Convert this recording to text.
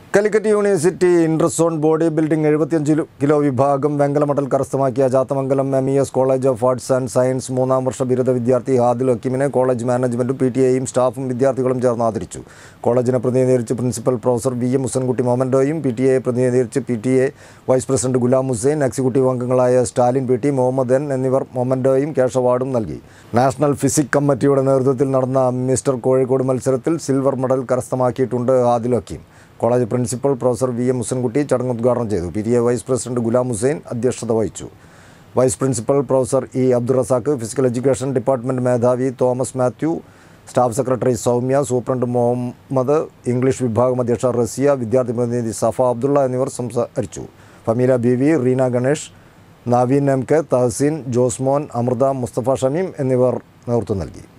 Calicut university intrazone body building എഴുപത്തിയഞ്ച് kilo വിഭാഗം വെങ്കല മെഡൽ കരസ്ഥമാക്കിയ Jathamangalam M E S college of arts and science മൂന്നാം വർഷ ബിരുദ വിദ്യാർത്ഥി ഹാദിൽ ഹക്കീമിനെ കോളേജ് മാനേജ്മെൻറ്റും പി ടി എയും സ്റ്റാഫും വിദ്യാർത്ഥികളും ചേർന്ന് ആദരിച്ചു കോളേജിനെ പ്രതിനിധീകരിച്ച് principal professor V M Husankutty മൊമൻഡോയും പി ടി എയെ പ്രതിനിധീകരിച്ച് P T A vice president Ghulam Hussain executive അംഗങ്ങളായ Stalin P T Muhammad N എന്നിവർ മൊമൻഡോയും ക്യാഷ് അവാർഡും നൽകി നാഷണൽ ഫിസിക് കമ്മിറ്റിയുടെ നേതൃത്വത്തിൽ നടന്ന മിസ്റ്റർ കോഴിക്കോട് മത്സരത്തിൽ സിൽവർ മെഡൽ കരസ്ഥമാക്കിയിട്ടുണ്ട് Hadil Hakeem college principal professor V M Husankutty ചടങ്ങ് ഉദ്ഘാടനം ചെയ്തു P T A vice president Ghulam Hussain അധ്യക്ഷത വഹിച്ചു vice principal professor E Abdul Razak physical education department മേധാവി Thomas Mathew staff secretary Soumya superintendent Muhammad English വിഭാഗം അധ്യക്ഷ റസിയ വിദ്യാർത്ഥി പ്രതിനിധി സഫ അബ്ദുള്ള എന്നിവർ സംസാരിച്ചു Fameela B V Reena Ganesh Naveen M K Thahseen Josemon Amritha Mustafa Shameem എന്നിവർ നേതൃത്വം നൽകി